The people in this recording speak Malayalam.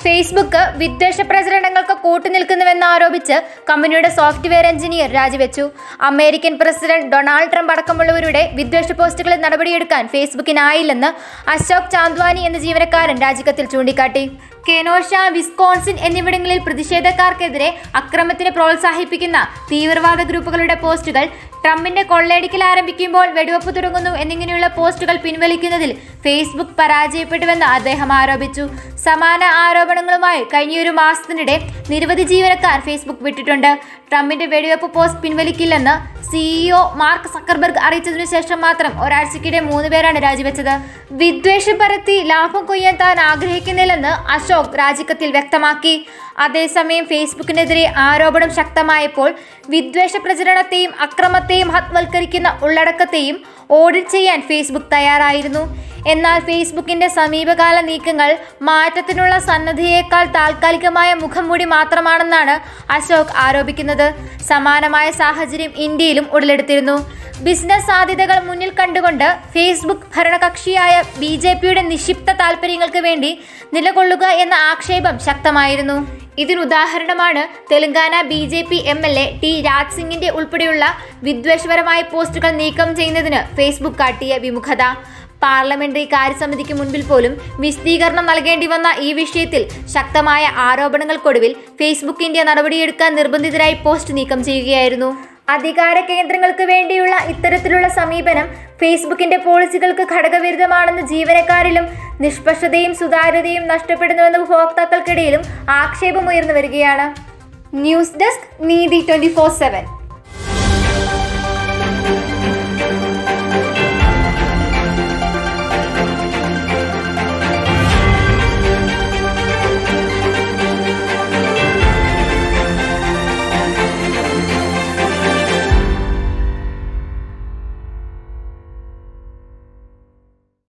ഫേസ്ബുക്ക് വിദ്വേഷ പ്രചരണങ്ങൾക്ക് കൂട്ടുനിൽക്കുന്നുവെന്ന് ആരോപിച്ച് കമ്പനിയുടെ സോഫ്റ്റ്വെയർ എഞ്ചിനീയർ രാജിവെച്ചു അമേരിക്കൻ പ്രസിഡന്റ് ഡൊണാൾഡ് ട്രംപ് അടക്കമുള്ളവരുടെ വിദ്വേഷ പോസ്റ്റുകളിൽ നടപടിയെടുക്കാൻ ഫേസ്ബുക്കിനായില്ലെന്ന് അശോക് ചാന്ദ്വാനി എന്ന ജീവനക്കാരൻ രാജിക്കത്തിൽ ചൂണ്ടിക്കാട്ടി കെനോഷ വിസ്കോൺസിൻ എന്നിവിടങ്ങളിൽ പ്രതിഷേധക്കാർക്കെതിരെ അക്രമത്തിന് പ്രോത്സാഹിപ്പിക്കുന്ന തീവ്രവാദ ഗ്രൂപ്പുകളുടെ പോസ്റ്റുകൾ ട്രംപിന്റെ കൊള്ളയടിക്കൽ ആരംഭിക്കുമ്പോൾ വെടിവെപ്പ് തുടങ്ങുന്നു എന്നിങ്ങനെയുള്ള പോസ്റ്റുകൾ പിൻവലിക്കുന്നതിൽ ഫേസ്ബുക്ക് പരാജയപ്പെട്ടുവെന്ന് അദ്ദേഹം ആരോപിച്ചു സമാന ആരോപണങ്ങളുമായി കഴിഞ്ഞൊരു മാസത്തിനിടെ നിരവധി ജീവനക്കാർ ഫേസ്ബുക്ക് വിട്ടിട്ടുണ്ട് ട്രംപിന്റെ വെടിവെപ്പ് പോസ്റ്റ് പിൻവലിക്കില്ലെന്ന് സിഇഒ മാർക്ക് സക്കർബർഗ് അറിയിച്ചതിനു ശേഷം മാത്രം ഒരാഴ്ചക്കിടെ മൂന്ന് പേരാണ് രാജിവെച്ചത് വിദ്വേഷം പരത്തി ലാഭം കൊയ്യാൻ താൻ ആഗ്രഹിക്കുന്നില്ലെന്ന് അശോക് രാജിക്കത്തിൽ വ്യക്തമാക്കി അതേസമയം ഫേസ്ബുക്കിനെതിരെ ആരോപണം ശക്തമായപ്പോൾ വിദ്വേഷ പ്രചരണത്തെയും അക്രമത്തെയും ഹത്വൽക്കരിക്കുന്ന ഉള്ളടക്കത്തെയും ഓഡിറ്റ് ചെയ്യാൻ ഫേസ്ബുക്ക് തയ്യാറായിരുന്നു എന്നാൽ ഫേസ്ബുക്കിന്റെ സമീപകാല നീക്കങ്ങൾ മാറ്റത്തിനുള്ള സന്നദ്ധയേക്കാൾ താൽക്കാലികമായ മുഖംമൂടി മാത്രമാണെന്നാണ് അശോക് ആരോപിക്കുന്നത് സമാനമായ സാഹചര്യം ഇന്ത്യയിലും ഉടലെടുത്തിരുന്നു ബിസിനസ് സാധ്യതകൾ മുന്നിൽ കണ്ടുകൊണ്ട് ഫേസ്ബുക്ക് ഭരണകക്ഷിയായ ബി ജെ പിയുടെ നിക്ഷിപ്ത താൽപ്പര്യങ്ങൾക്ക് വേണ്ടി നിലകൊള്ളുക എന്ന ആക്ഷേപം ശക്തമായിരുന്നു ഇതിനുദാഹരണമാണ് Telangana B J P M L A T Raj സിംഗിന്റെ ഉൾപ്പെടെയുള്ള വിദ്വേഷപരമായ പോസ്റ്റുകൾ നീക്കം ചെയ്യുന്നതിന് ഫേസ്ബുക്ക് കാട്ടിയ വിമുഖത പാർലമെന്ററി കാര്യസമിതിക്ക് മുൻപിൽ പോലും വിശദീകരണം നൽകേണ്ടി വന്ന ഈ വിഷയത്തിൽ ശക്തമായ ആരോപണങ്ങൾക്കൊടുവിൽ ഫേസ്ബുക്ക് ഇന്ത്യ നടപടിയെടുക്കാൻ നിർബന്ധിതരായി പോസ്റ്റ് നീക്കം ചെയ്യുകയായിരുന്നു അധികാര കേന്ദ്രങ്ങൾക്ക് വേണ്ടിയുള്ള ഇത്തരത്തിലുള്ള സമീപനം ഫേസ്ബുക്കിന്റെ പോളിസികൾക്ക് ഘടകവിരുദ്ധമാണെന്ന് ജീവനക്കാരിലും നിഷ്പക്ഷതയും സുതാര്യതയും നഷ്ടപ്പെടുന്നുവെന്ന് ഉപഭോക്താക്കൾക്കിടയിലും ആക്ഷേപമുയർന്നു വരികയാണ് ന്യൂസ് ഡെസ്ക് നീതി ട്വന്റി ഫോർ സെവൻ